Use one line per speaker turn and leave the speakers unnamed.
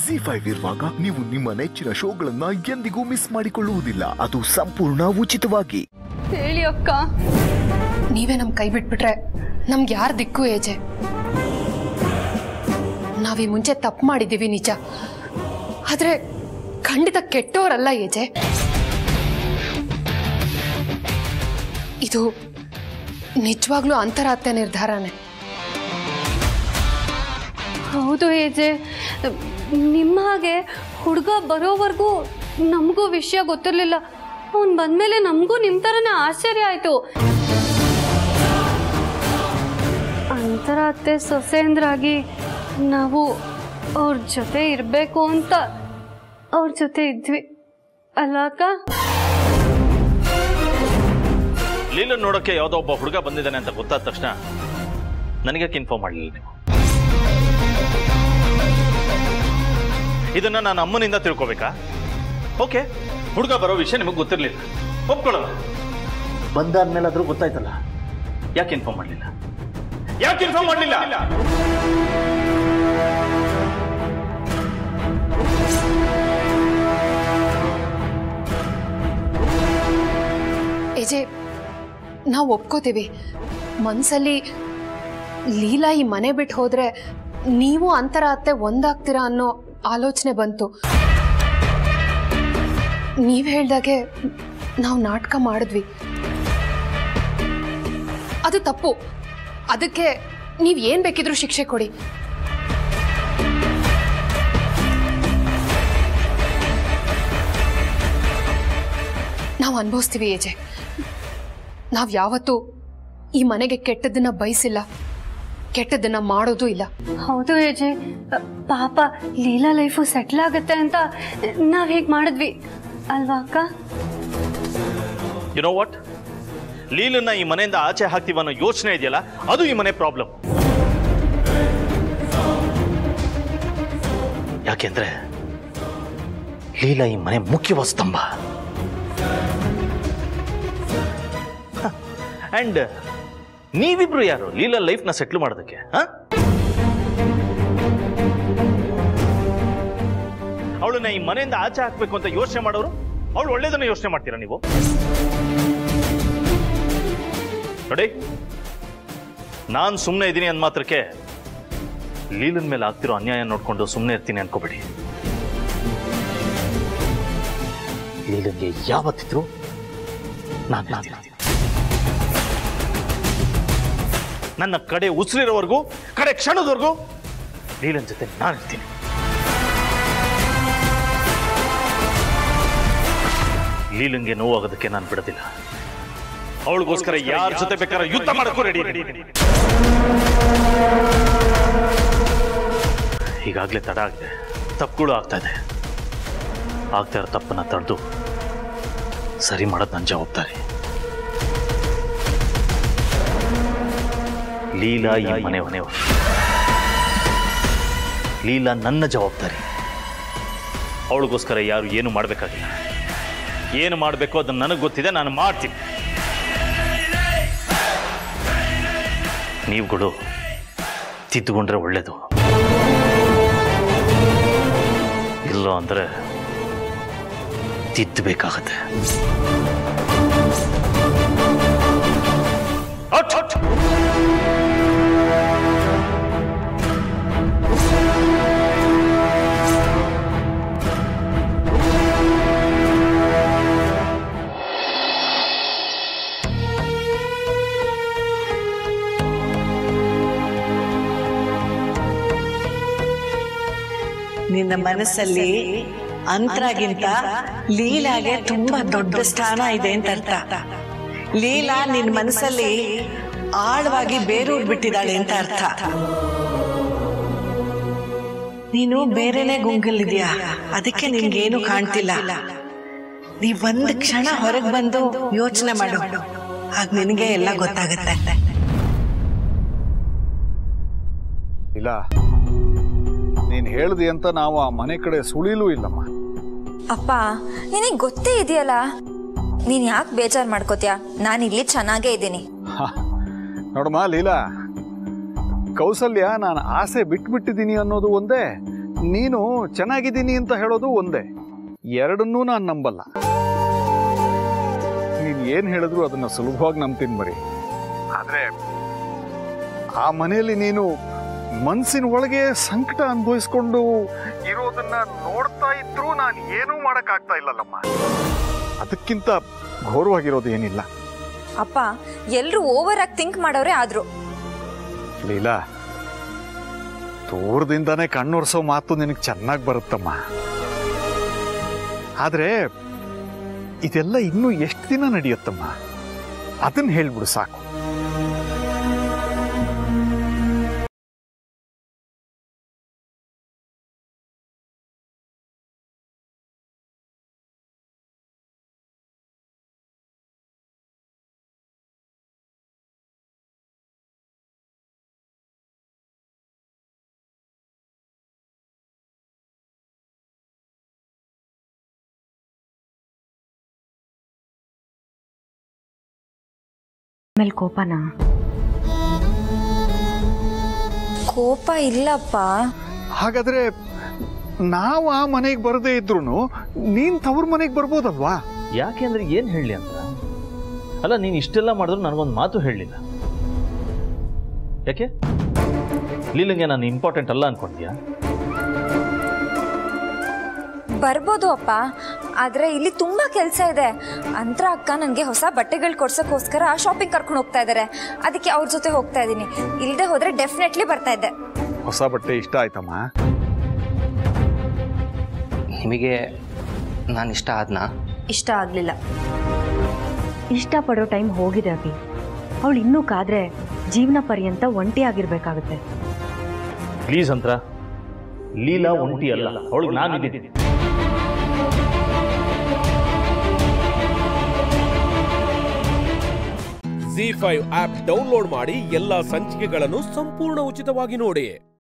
G five ಇರುವಾಗ ನೀವು ನಿಮ್ಮ ನೆಚ್ಚಿನ ಶೋಗಳನ್ನ ಎಂದಿಗೂ ಮಿಸ್ ಮಾಡಿಕೊಳ್ಳುವುದಿಲ್ಲ ಅದು ಸಂಪೂರ್ಣ ಉಚಿತವಾಗಿ
ಹೇಳಿ ಅಕ್ಕ
ನೀವೇ ನಮ್ ಕೈ ಬಿಟ್ಬಿಟ್ರೆ ನಮ್ಗೆ ಯಾರ್ ದಿಕ್ಕು ಏಜೆ ನಾವೀ ಮುಂಚೆ ತಪ್ಪು ಮಾಡಿದ್ದೀವಿ ನಿಜ ಆದ್ರೆ ಖಂಡಿತ ಕೆಟ್ಟೋರಲ್ಲ ಏಜೆ ಇದು ನಿಜವಾಗ್ಲೂ ಅಂತರಾತ್ಯ ನಿರ್ಧಾರನೇ
ಹೌದು ಏಜೆ ನಿಮ್ಮ ಹಾಗೆ ಹುಡುಗ ಬರೋವರೆಗೂ ನಮಗೂ ವಿಷಯ ಗೊತ್ತಿರಲಿಲ್ಲ ಅವ್ನು ಬಂದಮೇಲೆ ನಮಗೂ ನಿಮ್ಮ ಥರನೇ ಆಶ್ಚರ್ಯ ಆಯಿತು ಅಂತರ ಅತ್ತೆ ಸೊಸೆಂದ್ರಾಗಿ ನಾವು ಅವ್ರ ಜೊತೆ ಇರಬೇಕು ಅಂತ ಅವ್ರ ಜೊತೆ ಇದ್ವಿ ಅಲ್ಲ ಅಕ್ಕ
ಲೀಲನ್ ನೋಡೋಕೆ ಯಾವುದೋ ಒಬ್ಬ ಹುಡುಗ ಬಂದಿದ್ದಾನೆ ಅಂತ ಗೊತ್ತಾದ ತಕ್ಷಣ ನನಗೆ ಇನ್ಫಾರ್ಮ್ ಮಾಡಲಿಲ್ಲ ನೀವು ಇದನ್ನ ನಾನು ಅಮ್ಮನಿಂದ ತಿಳ್ಕೊಬೇಕಾ ಓಕೆ ಹುಡುಗ ಬರೋ ವಿಷಯ ನಿಮಗೆ ಗೊತ್ತಿರಲಿಲ್ಲ ಒಪ್ಕೊಳ್ಳೋಣ ಬಂದಾದ್ಮೇಲಾದ್ರೂ ಗೊತ್ತಾಯ್ತಲ್ಲ ಯಾಕೆ ಇನ್ಫಾರ್ಮ್ ಮಾಡಲಿಲ್ಲ ಯಾಕೆ ಇನ್ಫಾರ್ಮ್ ಮಾಡಲಿಲ್ಲ
ಏಜೆ ನಾವು ಒಪ್ಕೋತೀವಿ ಮನ್ಸಲ್ಲಿ ಲೀಲಾ ಈ ಮನೆ ಬಿಟ್ಟು ಹೋದ್ರೆ ನೀವು ಅಂತರ ಅತ್ತೆ ಒಂದಾಗ್ತೀರಾ ಅನ್ನೋ ಆಲೋಚನೆ ಬಂತು ನೀವು ಹೇಳ್ದಾಗೆ ನಾವು ನಾಟಕ ಮಾಡಿದ್ವಿ ಅದು ತಪ್ಪು ಅದಕ್ಕೆ ನೀವು ಏನು ಬೇಕಿದ್ರೂ ಶಿಕ್ಷೆ ಕೊಡಿ ನಾವು ಅನುಭವಿಸ್ತೀವಿ ಏಜೆ ನಾವು ಯಾವತ್ತೂ ಈ ಮನೆಗೆ ಕೆಟ್ಟದ್ದನ್ನ ಬಯಸಿಲ್ಲ ಕೆಟ್ಟದ್ದನ್ನ ಮಾಡೋದು ಇಲ್ಲ
ಹೌದು ಏಜೆ ಪಾಪ ಲೀಲಾ ಲೈಫು ಸೆಟ್ಲ್ ಆಗುತ್ತೆ ಅಂತ ನಾವು ಹೇಗೆ ಮಾಡಿದ್ವಿ ಅಲ್ವಾ ಅಕ್ಕ
ಯು ನೋ ವಾಟ್ ಲೀಲನ್ನ ಈ ಮನೆಯಿಂದ ಆಚೆ ಹಾಕ್ತೀವಿ ಅನ್ನೋ ಯೋಚನೆ ಇದೆಯಲ್ಲ ಅದು ಈ ಮನೆ ಪ್ರಾಬ್ಲಮ್ ಯಾಕೆಂದ್ರೆ ಲೀಲಾ ಈ ಮನೆ ಮುಖ್ಯವಾದ ಸ್ತಂಭ ಅಂಡ್ ನೀವಿಬ್ರು ಯಾರು ಲೀಲಾ ಲೈಫ್ನ ಸೆಟ್ಲ್ ಮಾಡೋದಕ್ಕೆ ಅವಳನ್ನ ಈ ಮನೆಯಿಂದ ಆಚೆ ಹಾಕ್ಬೇಕು ಅಂತ ಯೋಚನೆ ಮಾಡೋರು ಅವಳು ಒಳ್ಳೇದನ್ನ ಯೋಚನೆ ಮಾಡ್ತೀರಾ ನೀವು ನೋಡಿ ನಾನು ಸುಮ್ಮನೆ ಇದ್ದೀನಿ ಅಂದ ಮಾತ್ರಕ್ಕೆ ಲೀಲನ್ ಮೇಲೆ ಆಗ್ತಿರೋ ಅನ್ಯಾಯ ನೋಡ್ಕೊಂಡು ಸುಮ್ಮನೆ ಇರ್ತೀನಿ ಅನ್ಕೋಬೇಡಿ ಲೀಲನ್ಗೆ ಯಾವತ್ತಿದ್ರು ನಾನು ಇರ್ತೀನಿ. ನನ್ನ ಕಡೆ ಉಸಿರಿರೋವರೆಗೂ ಕಡೆ ಕ್ಷಣದವರೆಗೂ ಲೀಲನ್ ಜೊತೆ ನಾನು ಇರ್ತೀನಿ ಲೀಲನ್ಗೆ ನೋವಾಗೋದಕ್ಕೆ ನಾನು ಬಿಡೋದಿಲ್ಲ ಅವಳಿಗೋಸ್ಕರ ಯಾರ ಜೊತೆ ಬೇಕಾದ್ರೆ ಯುದ್ಧ ಮಾಡಕ್ಕೂ ರೆಡಿ ಈಗಾಗಲೇ ತಡ ಆಗಿದೆ ತಪ್ಪುಗಳು ಆಗ್ತಾ ಇದೆ ಆಗ್ತಾ ಇರೋ ತಪ್ಪನ್ನ ತಡೆದು ಸರಿ ಮಾಡೋದು ನನ್ನ ಜವಾಬ್ದಾರಿ ಲೀಲಾ ಈ ಮನೆ ಮನೆಯವರು ಲೀಲಾ ನನ್ನ ಜವಾಬ್ದಾರಿ ಅವಳಿಗೋಸ್ಕರ ಯಾರು ಏನು ಮಾಡಬೇಕಾಗಿಲ್ಲ ಏನು ಮಾಡಬೇಕು ಅದನ್ನ ನನಗೆ ಗೊತ್ತಿದೆ ನಾನು ಮಾಡ್ತೀನಿ ನೀವುಗಳು ತಿದ್ದುಕೊಂಡ್ರೆ ಒಳ್ಳೇದು ಇಲ್ಲ ಅಂದ್ರೆ ತಿದ್ದಬೇಕಾಗತ್ತೆ ಔಟ್, ಔಟ್.
ನಿನ್ನ ಮನಸ್ಸಲ್ಲಿ ಅಂತರಾಗಿಂತ ಲೀಲಾಗೆ ತುಂಬಾ ದೊಡ್ಡ ಸ್ಥಾನ ಇದೆ ಅಂತ ಅರ್ಥ ಲೀಲಾ ನಿನ್ನ ಮನಸ್ಸಲ್ಲಿ ಆಳವಾಗಿ ಬೇರೂರ್ ಬಿಟ್ಟಿದ್ದಾಳೆ ಅಂತ ಅರ್ಥ ನೀನು ಬೇರೆನೆ ಗುಂಗಲ್ಲಿದ್ಯಾ ಅದಕ್ಕೆ ನಿನ್ಗೇನು ಕಾಣ್ತಿಲ್ಲ ನೀ ಒಂದ್ ಕ್ಷಣ ಹೊರಗೆ ಬಂದು ಯೋಚನೆ ಮಾಡು ಆಗ ನಿನಗೆ ಎಲ್ಲ ಗೊತ್ತಾಗತ್ತೆ
ಇಲ್ಲ ನೀನ್ ಹೇಳ್ದಿ ಅಂತ ನಾವು ಆ ಮನೆ ಕಡೆ ಸುಳಿಲೂ ಇಲ್ಲಮ್ಮ
ಅಪ್ಪ ನಿನಗೆ ಗೊತ್ತೇ ಇದೆಯಲ್ಲ ನೀನ್ ಯಾಕೆ ಬೇಜಾರು ಮಾಡ್ಕೋತೀಯ ನಾನು ಇಲ್ಲಿ ಚೆನ್ನಾಗೇ ಇದ್ದೀನಿ
ಹ, ನೋಡಮ್ಮ ಲೀಲಾ ಕೌಸಲ್ಯ ನಾನು ಆಸೆ ಬಿಟ್ಬಿಟ್ಟಿದ್ದೀನಿ ಅನ್ನೋದು ಒಂದೇ ನೀನು ಚೆನ್ನಾಗಿದ್ದೀನಿ ಅಂತ ಹೇಳೋದು ಒಂದೇ ಎರಡನ್ನೂ ನಾನು ನಂಬಲ್ಲ ನೀನು ಏನು ಹೇಳಿದ್ರು ಅದನ್ನ ಸುಲಭವಾಗಿ ನಂಬ್ತೀನಿ ಬರೀ ಆದರೆ ಆ ಮನೆಯಲ್ಲಿ ನೀನು ಮನಸ್ಸಿನ ಒಳಗೆ ಸಂಕಟ ಅನುಭವಿಸ್ಕೊಂಡು ಇರೋದನ್ನ ನೋಡ್ತಾ ಇದ್ರೂ ನಾನು ಏನೂ ಮಾಡೋಕ್ಕಾಗ್ತಾ ಇಲ್ಲಲ್ಲಮ್ಮ ಅದಕ್ಕಿಂತ ಘೋರವಾಗಿರೋದು ಏನಿಲ್ಲ
ಅಪ್ಪ ಎಲ್ರು ಓವರ್ ಆಗಿ ಥಿಂಕ್ ಮಾಡೋರೇ ಆದ್ರು
ಲೀಲಾ ದೂರದಿಂದಾನೇ ಕಣ್ಣೊರೆಸೋ ಮಾತು ನಿನಗೆ ಚೆನ್ನಾಗಿ ಬರುತ್ತಮ್ಮ ಆದ್ರೆ ಇದೆಲ್ಲ ಇನ್ನೂ ಎಷ್ಟು ದಿನ ನಡೆಯುತ್ತಮ್ಮ ಅದನ್ನ ಹೇಳ್ಬಿಡು ಸಾಕು
ಮೇಲೆ ಕೋಪನಾ
ಕೋಪ ಇಲ್ಲಪ್ಪ
ಹಾಗಾದ್ರೆ ನಾವು ಆ ಮನೆಗೆ ಬರದೇ ಇದ್ರು ನೀನ್ ತವ್ರ ಮನೆಗೆ ಬರ್ಬೋದಲ್ವಾ
ಯಾಕೆ ಅಂದ್ರೆ ಏನು ಹೇಳಲಿ ಅಂತ ಅಲ್ಲ ನೀನು ಇಷ್ಟೆಲ್ಲ ಮಾಡಿದ್ರು ನನಗೊಂದು ಮಾತು ಹೇಳಲಿಲ್ಲ ಯಾಕೆ ಲೀಲಂಗೆ ನಾನು ಇಂಪಾರ್ಟೆಂಟ್ ಅಲ್ಲ ಅನ್ಕೊಂಡ್ಯಾ
ಬರ್ಬೋದು ಅಪ್ಪ ಆದ್ರೆ ಇಲ್ಲಿ ತುಂಬಾ ಕೆಲಸ ಇದೆ ಅಂತರ ಅಕ್ಕ ನನಗೆ ಹೊಸ ಬಟ್ಟೆಗಳು ಕೊಡ್ಸಕ್ಕೋಸ್ಕರ ಶಾಪಿಂಗ್ ಕರ್ಕೊಂಡು ಹೋಗ್ತಾ ಇದ್ದಾರೆ ಅದಕ್ಕೆ ಅವ್ರ ಜೊತೆ ಹೋಗ್ತಾ ಇದ್ದೀನಿ ಇಲ್ಲದೆ ಹೋದ್ರೆ ಡೆಫಿನೆಟ್ಲಿ ಬರ್ತಾ ಇದ್ದೆ
ಹೊಸ ಬಟ್ಟೆ ಇಷ್ಟ ಆಯ್ತಮ್ಮ
ನಿಮಗೆ ನಾನು ಇಷ್ಟ ಆದ್ನಾ
ಇಷ್ಟ ಆಗ್ಲಿಲ್ಲ
ಇಷ್ಟಪಡೋ ಟೈಮ್ ಹೋಗಿದೆ ಅಭಿ ಅವಳು ಇನ್ನೂ ಕಾದ್ರೆ ಜೀವನ ಪರ್ಯಂತ ಒಂಟಿ ಆಗಿರ್ಬೇಕಾಗುತ್ತೆ
ಪ್ಲೀಸ್ ಅಂತ ಲೀಲಾ ಒಂಟಿ ಅಲ್ಲ ಅವಳಿಗೆ ನಾನು ಇದ್ದೀನಿ
ಜಿ ಫೈವ್ ಆಪ್ ಡೌನ್ಲೋಡ್ ಮಾಡಿ ಎಲ್ಲಾ ಸಂಚಿಕೆಗಳನ್ನು ಸಂಪೂರ್ಣ ಉಚಿತವಾಗಿ ನೋಡಿ